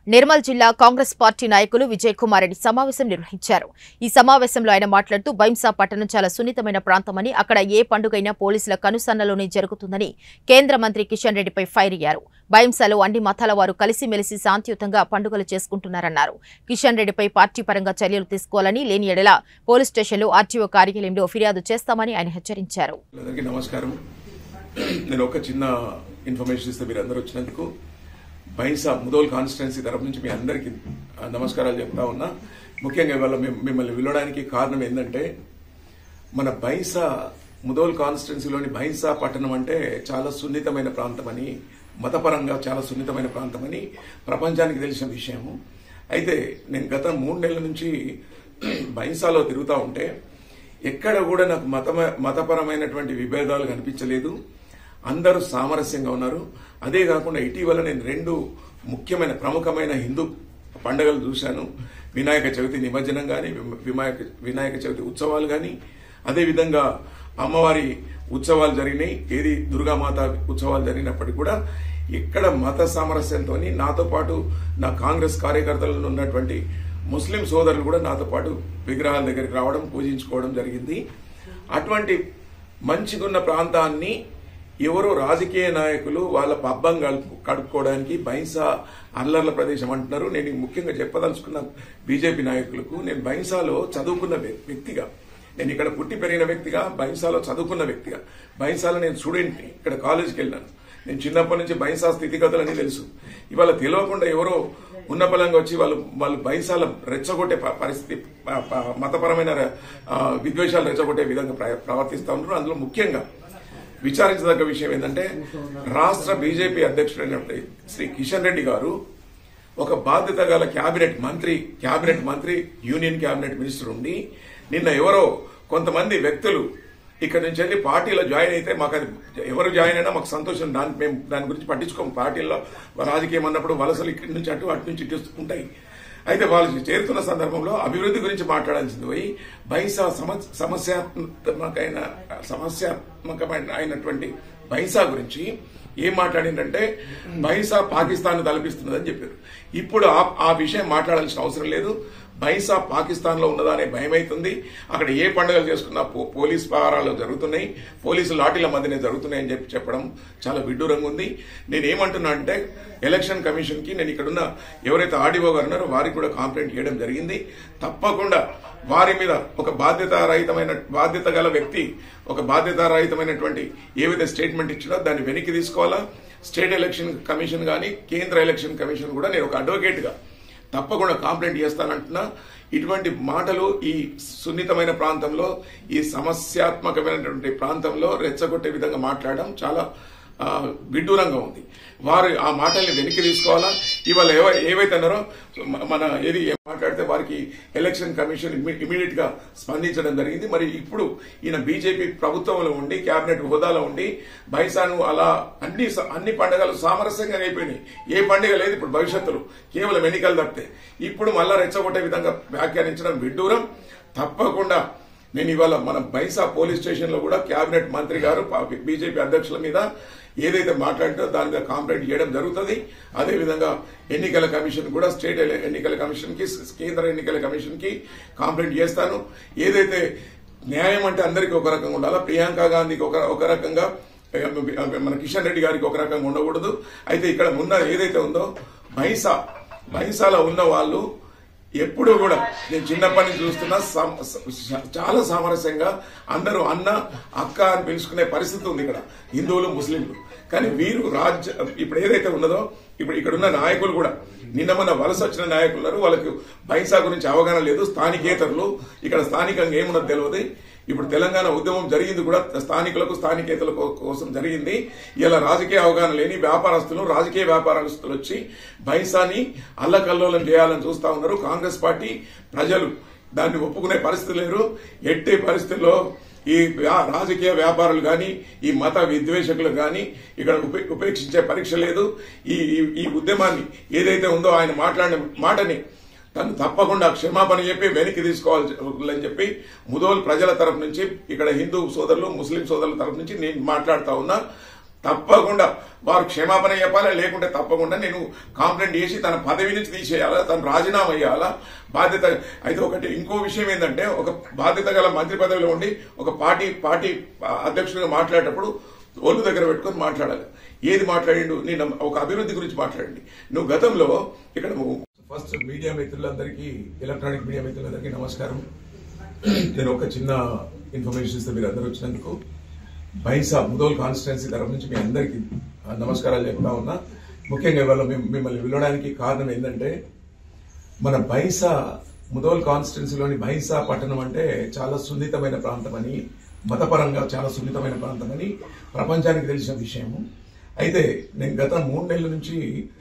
నిర్మల్ జిల్లా కాంగ్రెస్ పార్టీ నాయకులు విజయ్ కుమార్ రెడ్డి సమావేశం నిర్వహించారు ఈ సమావేశంలో ఆయన మాట్లాడుతూ బైంసా పట్టణం చాలా సున్నితమైన ప్రాంతమని అక్కడ ఏ పండుగైనా పోలీసుల కనుసన్నలోనే జరుగుతుందని కేంద్ర మంత్రి కిషన్ రెడ్డిపై ఫైర్ అయ్యారు బైంసాలో అన్ని మతాల వారు కలిసిమెలిసి శాంతియుతంగా పండుగలు చేసుకుంటున్నారన్నారు కిషన్ రెడ్డిపై పార్టీ పరంగా చర్యలు తీసుకోవాలని లేని ఎడల పోలీస్ స్టేషన్లో ఆర్టీఓ కార్యాలయంలో ఫిర్యాదు చేస్తామని ఆయన హెచ్చరించారు అందరికీ నమస్కారం నేను ఒక చిన్న ఇన్ఫర్మేషన్ ఇస్తే మీరు అందరూ వచ్చినందుకు బైసా ముదోల్ కాన్స్టిట్యున్సీ తరపు నుంచి మీ అందరికీ ఆ, నమస్కారాలు చెప్తా ఉన్నా ముఖ్యంగా ఇవాళ మిమ్- మిమ్మల్ని పిలవడానికి కారణం ఏంటంటే మన బైసా ముదోల్ కాన్స్టిట్యున్సీలోని బైసా పట్టణం అంటే చాలా సున్నితమైన ప్రాంతమని మతపరంగా చాలా సున్నితమైన ప్రాంతమని ప్రపంచానికి తెలిసిన విషయము అయితే నేను గత మూడు నెలల నుంచి బైసాలో తిరుగుతూ ఉంటే ఎక్కడ కూడా నాకు మత మతపరమైనటువంటి విభేదాలు కనిపించలేదు అందరూ సామరస్యంగా ఉన్నారు అదే కాకుండా ఇటీవల నేను రెండు ముఖ్యమైన ప్రముఖమైన హిందూ పండుగలు చూశాను వినాయక చవితి నిమజ్జనం కానీ వినాయక వినాయక చవితి ఉత్సవాలు కానీ అదేవిధంగా అమ్మవారి ఉత్సవాలు జరిగినాయి ఏది దుర్గామాత ఉత్సవాలు జరిగినప్పటికీ కూడా ఇక్కడ మత సామరస్యంతో నాతో పాటు నా కాంగ్రెస్ కార్యకర్తలలో ఉన్నటువంటి ముస్లిం సోదరులు కూడా నాతో పాటు విగ్రహాల దగ్గరికి రావడం పూజించుకోవడం జరిగింది అటువంటి మంచిగున్న ప్రాంతాన్ని ఎవరో రాజకీయ నాయకులు వాళ్ళ పబ్బం గడుపు కడుపుకోవడానికి బైంసా అల్లర్ల ప్రదేశం అంటున్నారు నేను ముఖ్యంగా చెప్పదలుచుకున్న బీజేపీ నాయకులకు నేను బైంసాలో చదువుకున్న వ్య- వ్యక్తిగా నేను ఇక్కడ పుట్టి పెరిగిన వ్యక్తిగా బైంసాలో చదువుకున్న వ్యక్తిగా బైంసాలో నేను స్టూడెంట్ని ఇక్కడ కాలేజీకి వెళ్ళాను నేను చిన్నప్పటి నుంచి బైంసా స్థితిగతులని తెలుసు ఇవాళ తెలియకుండా ఎవరో ఉన్న బలంగా వచ్చి వాళ్ళు వాళ్ళు బైంసాల రెచ్చగొట్టే ప- పరిస్థితి ప- ప- మతపరమైన ఆ, విద్వేషాలు రెచ్చగొట్టే విధంగా ప్ర- ప్రవర్తిస్తా ఉన్నారు అందులో ముఖ్యంగా విచారించదగ్గ విషయం ఏంటంటే రాష్ట్ర బీజేపీ అధ్యక్షుడైనటువంటి శ్రీ కిషన్ రెడ్డి గారు ఒక బాధ్యత గల క్యాబినెట్ మంత్రి క్యాబినెట్ మంత్రి యూనియన్ క్యాబినెట్ మినిస్టర్ ఉండి నిన్న ఎవరో కొంతమంది వ్యక్తులు ఇక్కడ నుంచి వెళ్ళి పార్టీలో జాయిన్ అయితే మాకు అది ఎవరు జాయిన్ అయినా మాకు సంతోషం దాని మేము దాని గురించి పట్టించుకోము పార్టీల్లో రాజకీయం అన్నప్పుడు వలసలు ఇక్కడి నుంచి అటు అటు నుంచి ఇటు ఉంటాయి అయితే వాళ్ళు చేరుతున్న సందర్భంలో అభివృద్ధి గురించి మాట్లాడాల్సింది పోయి బైసా సమ- సమస్యాత్మకమైన సమస్యాత్మకమైన అయినటువంటి బైసా గురించి ఏం మాట్లాడిందంటే బైసా పాకిస్తాన్ తలపిస్తున్నదని చెప్పారు ఇప్పుడు ఆ- ఆ విషయం మాట్లాడాల్సిన అవసరం లేదు బైసా పాకిస్తాన్ లో ఉన్నదా అనే భయం అవుతుంది అక్కడ ఏ పండుగలు చేసుకున్నా పో- పోలీస్ పహారాలు జరుగుతున్నాయి పోలీసు లాఠీల మధ్యనే జరుగుతున్నాయని చెప్పి చెప్పడం చాలా విడ్డూరంగా ఉంది నేను ఏమంటున్నా అంటే ఎలక్షన్ కమిషన్ కి నేను ఇక్కడున్న ఎవరైతే ఆర్డీఓ గారు ఉన్నారో వారికి కూడా కాంప్లైంట్ చేయడం జరిగింది తప్పకుండా వారి మీద ఒక బాధ్యతారహితమైన బాధ్యత గల వ్యక్తి ఒక బాధ్యతారహితమైనటువంటి ఏవైతే స్టేట్మెంట్ ఇచ్చినో దాన్ని వెనక్కి తీసుకోవాలా స్టేట్ ఎలక్షన్ కమిషన్ కానీ కేంద్ర ఎలక్షన్ కమిషన్ కూడా నేను ఒక అడ్వకేట్ గా తప్పకుండా కాంప్లైంట్ చేస్తానంటున్నా ఇటువంటి మాటలు ఈ సున్నితమైన ప్రాంతంలో ఈ సమస్యాత్మకమైనటువంటి ప్రాంతంలో రెచ్చగొట్టే విధంగా మాట్లాడడం చాలా ఆ, విడ్డూరంగా ఉంది వారు ఆ మాటల్ని వెనక్కి తీసుకోవాలా ఇవాళ ఎవ- ఏవైతే అన్నారో మ- మన ఏది ఏం మాట్లాడితే వారికి ఎలక్షన్ కమిషన్ ఇమీడియట్ గా స్పందించడం జరిగింది మరి ఇప్పుడు ఈయన బీజేపీ ప్రభుత్వంలో ఉండి కేబినెట్ హోదాలో ఉండి బైసాను అలా అన్ని స- అన్ని పండుగలు సామరస్యంగా అయిపోయినాయి ఏ పండుగ లేదు ఇప్పుడు భవిష్యత్తులో కేవలం ఎన్నికలు తప్పితే ఇప్పుడు మళ్ళా రెచ్చగొట్టే విధంగా వ్యాఖ్యానించడం విడ్డూరం తప్పకుండా నేను ఇవాళ మన బైసా పోలీస్ స్టేషన్ లో కూడా కేబినెట్ మంత్రి గారు పా- బీజేపీ అధ్యక్షుల మీద ఏదైతే మాట్లాడినో దాని మీద కాంప్లైంట్ చేయడం జరుగుతుంది అదేవిధంగా ఎన్నికల కమిషన్ కూడా స్టేట్ ఎల- ఎన్నికల కమిషన్ కి కేంద్ర ఎన్నికల కమిషన్ కి కాంప్లైంట్ చేస్తాను ఏదైతే న్యాయం అంటే అందరికీ ఒక రకంగా ఉండాలా ప్రియాంక గాంధీకి ఒక ఒక రకంగా మన కిషన్ రెడ్డి గారికి ఒక రకంగా ఉండకూడదు అయితే ఇక్కడ ఉన్న ఏదైతే ఉందో బైసా బైసాలో ఉన్న వాళ్ళు ఎప్పుడు కూడా నేను చిన్నప్పటి నుంచి చూస్తున్నా సమ- స- చాలా సామరస్యంగా అందరూ అన్న అక్క అని పిలుచుకునే పరిస్థితి ఉంది ఇక్కడ హిందువులు ముస్లింలు కానీ వీరు రాజ్య ఇప్పుడు ఏదైతే ఉన్నదో ఇప్పుడు ఇక్కడ ఉన్న నాయకులు కూడా నిన్న మొన్న వలస వచ్చిన నాయకులు ఉన్నారు వాళ్ళకి బైసా గురించి అవగాహన లేదు స్థానికేతరులు ఇక్కడ స్థానికంగా ఏమున్నది తెలియదు ఇప్పుడు తెలంగాణ ఉద్యమం జరిగింది కూడా స్థానికులకు స్థానికేతల కో- కోసం జరిగింది ఇలా రాజకీయ అవగాహన లేని వ్యాపారస్తులు రాజకీయ వ్యాపారస్తులు వచ్చి బైసాని అల్లకల్లోలం చేయాలని చూస్తా ఉన్నారు కాంగ్రెస్ పార్టీ ప్రజలు దాన్ని ఒప్పుకునే పరిస్థితి లేరు ఎట్టి పరిస్థితుల్లో ఈ వ్యా- రాజకీయ వ్యాపారులు కానీ ఈ మత విద్వేషకులు కానీ ఇక్కడ ఉపే- ఉపేక్షించే పరీక్ష లేదు ఈ ఈ- ఈ ఉద్యమాన్ని ఏదైతే ఉందో ఆయన మాట్లాడిన మాటని తను తప్పకుండా క్షమాపణ చెప్పి వెనక్కి తీసుకోవాలని చెప్పి ముదోల్ ప్రజల తరపు నుంచి ఇక్కడ హిందూ సోదరులు ముస్లిం సోదరుల తరపు నుంచి నేను మాట్లాడుతా ఉన్నా తప్పకుండా వారు క్షమాపణ చెప్పాలా లేకుంటే తప్పకుండా నేను కాంప్లైంట్ చేసి తన పదవి నుంచి తీసేయాలా తను రాజీనామా చేయాలా బాధ్యత అయితే ఒకటి ఇంకో విషయం ఏంటంటే ఒక బాధ్యత గల మంత్రి పదవిలో ఉండి ఒక పార్టీ పార్టీ అధ్యక్షుడిగా మాట్లాడేటప్పుడు ఒళ్ళు దగ్గర పెట్టుకొని మాట్లాడాలి ఏది మాట్లాడిండు నేను ఒక అభివృద్ధి గురించి మాట్లాడండి నువ్వు గతంలో ఇక్కడ ఫస్ట్ మీడియా మిత్రులందరికీ ఎలక్ట్రానిక్ మీడియా మిత్రులందరికీ నమస్కారం నేను ఒక చిన్న ఇన్ఫర్మేషన్ ఇస్తే మీరు అందరూ వచ్చినందుకు బైసా ముదోల్ కాన్స్టిట్యున్సీ తరఫు నుంచి మీ అందరికీ ఆ, నమస్కారాలు చెప్తా ఉన్నా ముఖ్యంగా ఇవాళ మేము మిమ్మల్ని పిలవడానికి కారణం ఏంటంటే మన బైసా ముదోల్ కాన్స్టిట్యున్సీలోని బైసా పట్టణం అంటే చాలా సున్నితమైన ప్రాంతం అని మతపరంగా చాలా సున్నితమైన ప్రాంతం అని ప్రపంచానికి తెలిసిన విషయము అయితే నేను గత మూడు నెలల నుంచి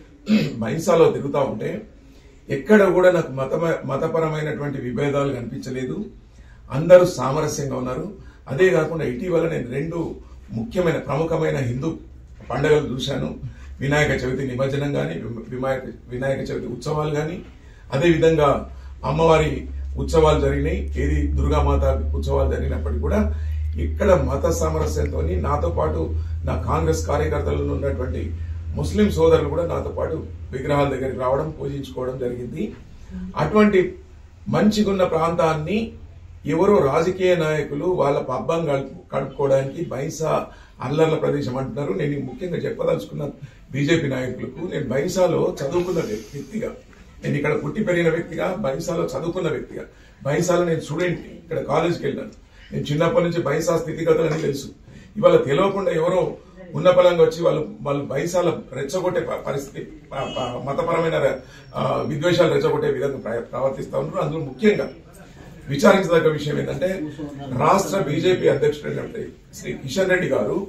బైసాలో తిరుగుతా ఉంటే ఎక్కడ కూడా నాకు మత మతపరమైనటువంటి విభేదాలు కనిపించలేదు అందరూ సామరస్యంగా ఉన్నారు అదే కాకుండా ఇటీవల నేను రెండు ముఖ్యమైన ప్రముఖమైన హిందూ పండుగలు చూశాను వినాయక చవితి నిమజ్జనం కానీ వినాయక వినాయక చవితి ఉత్సవాలు కానీ అదేవిధంగా అమ్మవారి ఉత్సవాలు జరిగినాయి ఏది దుర్గామాత ఉత్సవాలు జరిగినప్పటికీ కూడా ఇక్కడ మత సామరస్యంతో నాతో పాటు నా కాంగ్రెస్ కార్యకర్తలలో ఉన్నటువంటి ముస్లిం సోదరులు కూడా నాతో పాటు విగ్రహాల దగ్గరికి రావడం పూజించుకోవడం జరిగింది అటువంటి మంచిగున్న ప్రాంతాన్ని ఎవరో రాజకీయ నాయకులు వాళ్ళ పబ్బం గడుపు- గడుపుకోవడానికి బైసా అల్లర్ల ప్రదేశం అంటున్నారు నేను ముఖ్యంగా చెప్పదలుచుకున్న బీజేపీ నాయకులకు నేను బైసాలో చదువుకున్న వ్య- వ్యక్తిగా నేను ఇక్కడ పుట్టి పెరిగిన వ్యక్తిగా బైసాలో చదువుకున్న వ్యక్తిగా బైసాలో నేను స్టూడెంట్ ఇక్కడ కాలేజీకి వెళ్ళాను నేను చిన్నప్పటి నుంచి బైసా స్థితిగతులు అని తెలుసు ఇవాళ తెలియకుండా ఎవరో ఉన్న పలంగా వచ్చి వాళ్ళు వాళ్ళు బైసాల రెచ్చగొట్టే ప- పరిస్థితి ప- ప- మతపరమైన ఆ, విద్వేషాలు రెచ్చగొట్టే విధంగా ప్ర- ప్రవర్తిస్తా ఉన్నారు అందులో ముఖ్యంగా విచారించదగ్గ విషయం ఏంటంటే రాష్ట్ర బీజేపీ అధ్యక్షుడైనటువంటి శ్రీ కిషన్ రెడ్డి గారు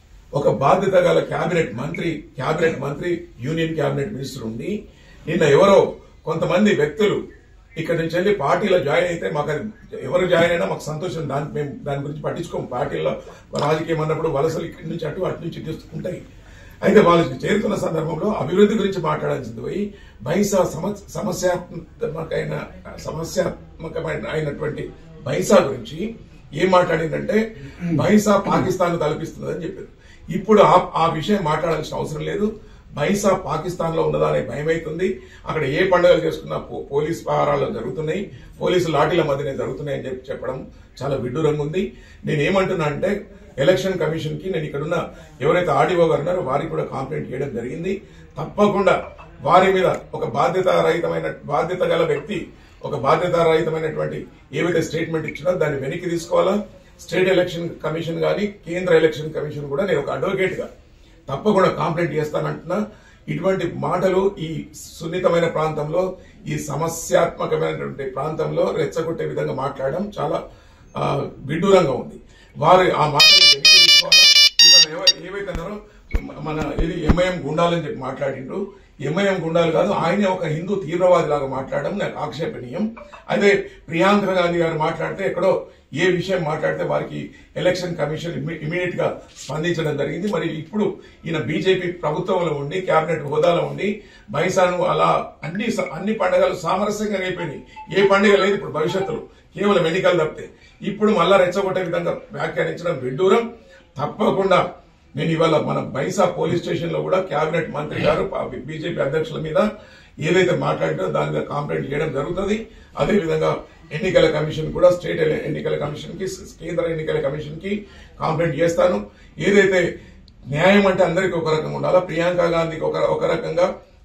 ఒక బాధ్యత గల కేబినెట్ మంత్రి కేబినెట్ మంత్రి యూనియన్ కేబినెట్ మినిస్టర్ ఉండి నిన్న ఎవరో కొంతమంది వ్యక్తులు ఇక్కడ నుంచి వెళ్ళి పార్టీలో జాయిన్ అయితే మాకు అది ఎవరు జాయిన్ అయినా మాకు సంతోషం దాని మేము దాని గురించి పట్టించుకోము పార్టీలో రాజకీయం అన్నప్పుడు వలసలు ఇక్కడి నుంచి అటు అటు నుంచి ఇటు ఉంటాయి అయితే వాళ్ళు చేరుతున్న సందర్భంలో అభివృద్ధి గురించి మాట్లాడాల్సింది పోయి బైసా సమ- సమస్యాత్మకమైన సమస్యాత్మకమైన అయినటువంటి బైసా గురించి ఏం మాట్లాడిందంటే బైసా పాకిస్తాన్ తలపిస్తుందని చెప్పారు ఇప్పుడు ఆ ఆ విషయం మాట్లాడాల్సిన అవసరం లేదు బైసా పాకిస్తాన్ లో ఉన్నదా అనే భయం అవుతుంది అక్కడ ఏ పండుగలు చేసుకున్నా పో- పోలీస్ పహారాలు జరుగుతున్నాయి పోలీసు లాఠీల మధ్యనే జరుగుతున్నాయి అని చెప్పి చెప్పడం చాలా విడ్డూరంగా ఉంది నేను ఏమంటున్నా అంటే ఎలక్షన్ కమిషన్ కి నేను ఇక్కడున్న ఎవరైతే ఆడిఓ గారు ఉన్నారో వారికి కూడా కాంప్లైంట్ చేయడం జరిగింది తప్పకుండా వారి మీద ఒక బాధ్యతారహితమైన బాధ్యత గల వ్యక్తి ఒక బాధ్యతారహితమైనటువంటి ఏవైతే స్టేట్మెంట్ ఇచ్చినా దాన్ని వెనక్కి తీసుకోవాలా స్టేట్ ఎలక్షన్ కమిషన్ గాని కేంద్ర ఎలక్షన్ కమిషన్ కూడా నేను ఒక అడ్వకేట్ గా తప్పకుండా కాంప్లైంట్ చేస్తానంటున్నా ఇటువంటి మాటలు ఈ సున్నితమైన ప్రాంతంలో ఈ సమస్యాత్మకమైనటువంటి ప్రాంతంలో రెచ్చగొట్టే విధంగా మాట్లాడడం చాలా ఆ, విడ్డూరంగా ఉంది వారు ఆ మాటలు వెనక్కి తీసుకోవాలా ఇవాళ ఎవ- ఏవైతే అన్నారో మన ఇది ఎంఐఎం గుండాలని చెప్పి మాట్లాడిండ్రు ఎంఐఎం గుండాలు కాదు ఆయనే ఒక హిందూ తీవ్రవాది లాగా మాట్లాడడం నాకు ఆక్షేపణీయం అదే ప్రియాంక గాంధీ గారు మాట్లాడితే ఎక్కడో ఏ విషయం మాట్లాడితే వారికి ఎలక్షన్ కమిషన్ ఇమీడియట్ గా స్పందించడం జరిగింది మరి ఇప్పుడు ఈయన బీజేపీ ప్రభుత్వంలో ఉండి కేబినెట్ హోదాలో ఉండి బైసాను అలా అన్ని స- అన్ని పండుగలు సామరస్యంగా అయిపోయినాయి ఏ పండుగ లేదు ఇప్పుడు భవిష్యత్తులో కేవలం ఎన్నికలు తప్పితే ఇప్పుడు మళ్ళా రెచ్చగొట్టే విధంగా వ్యాఖ్యానించడం విడ్డూరం తప్పకుండా నేను ఇవాళ మన బైసా పోలీస్ స్టేషన్ లో కూడా కేబినెట్ మంత్రి గారు బీజేపీ అధ్యక్షుల మీద ఏదైతే మాట్లాడారో దాని మీద కాంప్లైంట్ చేయడం జరుగుతుంది అదేవిధంగా ఎన్నికల కమిషన్ కూడా స్టేట్ ఎల- ఎన్నికల కమిషన్ కి కేంద్ర ఎన్నికల కమిషన్ కి కాంప్లైంట్ చేస్తాను ఏదైతే న్యాయం అంటే అందరికీ ఒక రకంగా ఉండాలా ప్రియాంక గాంధీకి ఒక ఒక రకంగా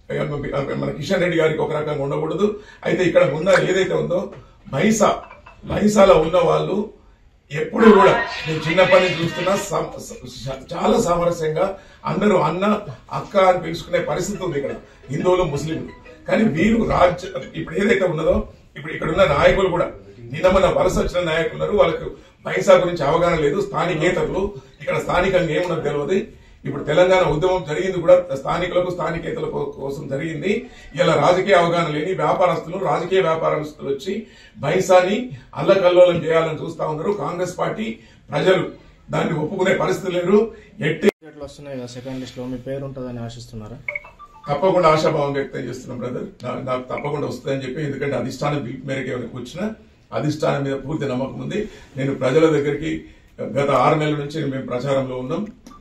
మన కిషన్ రెడ్డి గారికి ఒక రకంగా ఉండకూడదు అయితే ఇక్కడ ఉన్న ఏదైతే ఉందో బైసా బైసాలో ఉన్న వాళ్ళు ఎప్పుడు కూడా నేను చిన్నప్పటి నుంచి చూస్తున్నా సమ- స- చాలా సామరస్యంగా అందరూ అన్న అక్క అని పిలుచుకునే పరిస్థితి ఉంది ఇక్కడ హిందువులు ముస్లింలు కానీ వీరు రాజ్య ఇప్పుడు ఏదైతే ఉన్నదో ఇప్పుడు ఇక్కడ ఉన్న నాయకులు కూడా నిన్న మన వలస వచ్చిన నాయకులు ఉన్నారు వాళ్ళకు పైసా గురించి అవగాహన లేదు స్థానికేతరులు ఇక్కడ స్థానికంగా ఏమున్నది తెలియదు ఇప్పుడు తెలంగాణ ఉద్యమం జరిగింది కూడా స్థానికులకు స్థానికేతల కో- కోసం జరిగింది ఇలా రాజకీయ అవగాహన లేని వ్యాపారస్తులు రాజకీయ వ్యాపారస్తులు వచ్చి బైసాని అల్లకల్లోలం చేయాలని చూస్తా ఉన్నారు కాంగ్రెస్ పార్టీ ప్రజలు దాన్ని ఒప్పుకునే పరిస్థితి లేరు ఎట్టి టికెట్లు వస్తున్నాయి కదా సెకండ్ లిస్ట్ లో మీ పేరు ఉంటుందని ఆశిస్తున్నారా తప్పకుండా ఆశాభావం వ్యక్తం చేస్తున్నాం బ్రదర్ నా- నాకు తప్పకుండా వస్తుందని చెప్పి ఎందుకంటే అధిష్టానం పిలుపు మేరకు వచ్చిన అధిష్టానం మీద పూర్తి నమ్మకం ఉంది నేను ప్రజల దగ్గరికి గత ఆరు నెలల నుంచి మేము ప్రచారంలో ఉన్నాం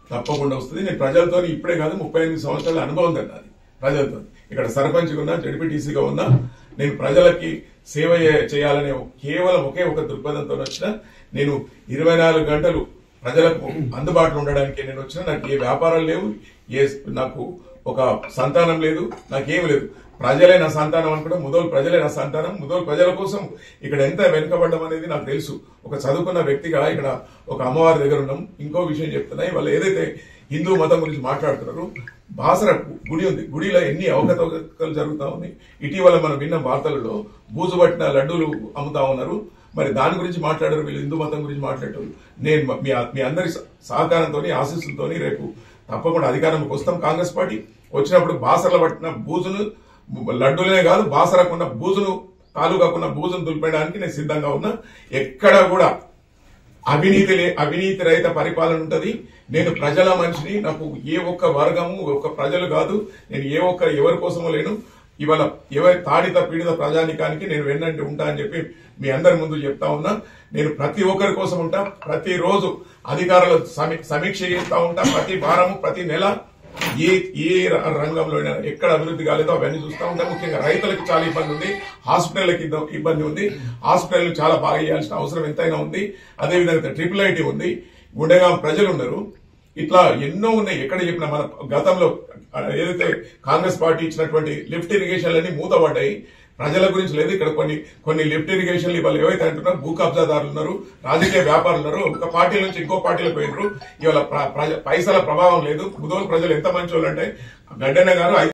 తప్పకుండా వస్తుంది నేను ప్రజలతో ఇప్పుడే కాదు ముప్పై ఎనిమిది సంవత్సరాల అనుభవం ఉంది నాది ప్రజలతో ఇక్కడ సర్పంచ్గా ఉన్నా జడ్పీటీసీగా ఉన్నా నేను ప్రజలకి సేవ చే- చేయాలనే కేవలం ఒకే ఒక దృక్పథంతో వచ్చిన నేను ఇరవై నాలుగు గంటలు ప్రజలకు అందుబాటులో ఉండడానికి నేను వచ్చిన నాకు ఏ వ్యాపారాలు లేవు ఏ నాకు ఒక సంతానం లేదు నాకేం లేదు ప్రజలే నా సంతానం అనుకుంటే ముదోలు ప్రజలే నా సంతానం ముదోలు ప్రజల కోసం ఇక్కడ ఎంత వెనుకబడ్డం అనేది నాకు తెలుసు ఒక చదువుకున్న వ్యక్తిగా ఇక్కడ ఒక అమ్మవారి దగ్గర ఉన్నాం ఇంకో విషయం చెప్తున్నా వాళ్ళు ఏదైతే హిందూ మతం గురించి మాట్లాడుతున్నారు బాసర గుడి ఉంది గుడిలో ఎన్ని అవకతవకలు జరుగుతా ఉన్నాయి ఇటీవల మనం విన్న వార్తలలో బూజు పట్టిన లడ్డూలు అమ్ముతా ఉన్నారు మరి దాని గురించి మాట్లాడారు వీళ్ళు హిందూ మతం గురించి మాట్లాడారు నేను మీ మీ అందరి సహకారంతో ఆశీస్సులతో రేపు తప్పకుండా అధికారంలోకి వస్తాం కాంగ్రెస్ పార్టీ వచ్చినప్పుడు బాసరలో పట్టిన బూజును లడ్డూలనే కాదు బాసరకున్న బూజును తాలూకాకున్న బూజును దులిపేయడానికి నేను సిద్ధంగా ఉన్నా ఎక్కడ కూడా అవినీతి లే అవినీతి రహిత పరిపాలన ఉంటది నేను ప్రజల మనిషిని నాకు ఏ ఒక్క వర్గము ఒక్క ప్రజలు కాదు నేను ఏ ఒక్క ఎవరి కోసమో లేను ఇవాళ ఎవరి తాడిత పీడిత ప్రజానికానికి నేను వెన్నంటి ఉంటా అని చెప్పి మీ అందరి ముందు చెప్తా ఉన్నా నేను ప్రతి ఒక్కరి కోసం ఉంటా ప్రతి రోజు అధికారులు సమీ- సమీక్ష చేస్తా ఉంటా ప్రతి వారము ప్రతి నెల ఏ ఏ రంగంలో అయినా ఎక్కడ అభివృద్ధి కాలేదో అవన్నీ చూస్తా ఉంటాం ముఖ్యంగా రైతులకు చాలా ఇబ్బంది ఉంది హాస్పిటల్కి ఇద్ద- ఇబ్బంది ఉంది హాస్పిటల్ చాలా బాగా చేయాల్సిన అవసరం ఎంతైనా ఉంది అదేవిధంగా ట్రిపుల్ ఐటీ ఉంది గుండెగా ప్రజలు ఉన్నారు ఇట్లా ఎన్నో ఉన్నాయి ఎక్కడ చెప్పినా మన గతంలో ఏదైతే కాంగ్రెస్ పార్టీ ఇచ్చినటువంటి లిఫ్ట్ ఇరిగేషన్లన్నీ మూతపడ్డాయి ప్రజల గురించి లేదు ఇక్కడ కొన్ని కొన్ని లిఫ్ట్ ఇరిగేషన్లు ఇవాళ ఏవైతే అంటున్నారో భూ కబ్జాదారులు ఉన్నారు రాజకీయ వ్యాపారులు ఉన్నారు ఒక పార్టీ నుంచి ఇంకో పార్టీలకు పోయినారు ఇవాళ ప్ర- ప్రజ- పైసల ప్రభావం లేదు ముదోలు ప్రజలు ఎంత మంచి అంటే గడ్డన్న గారు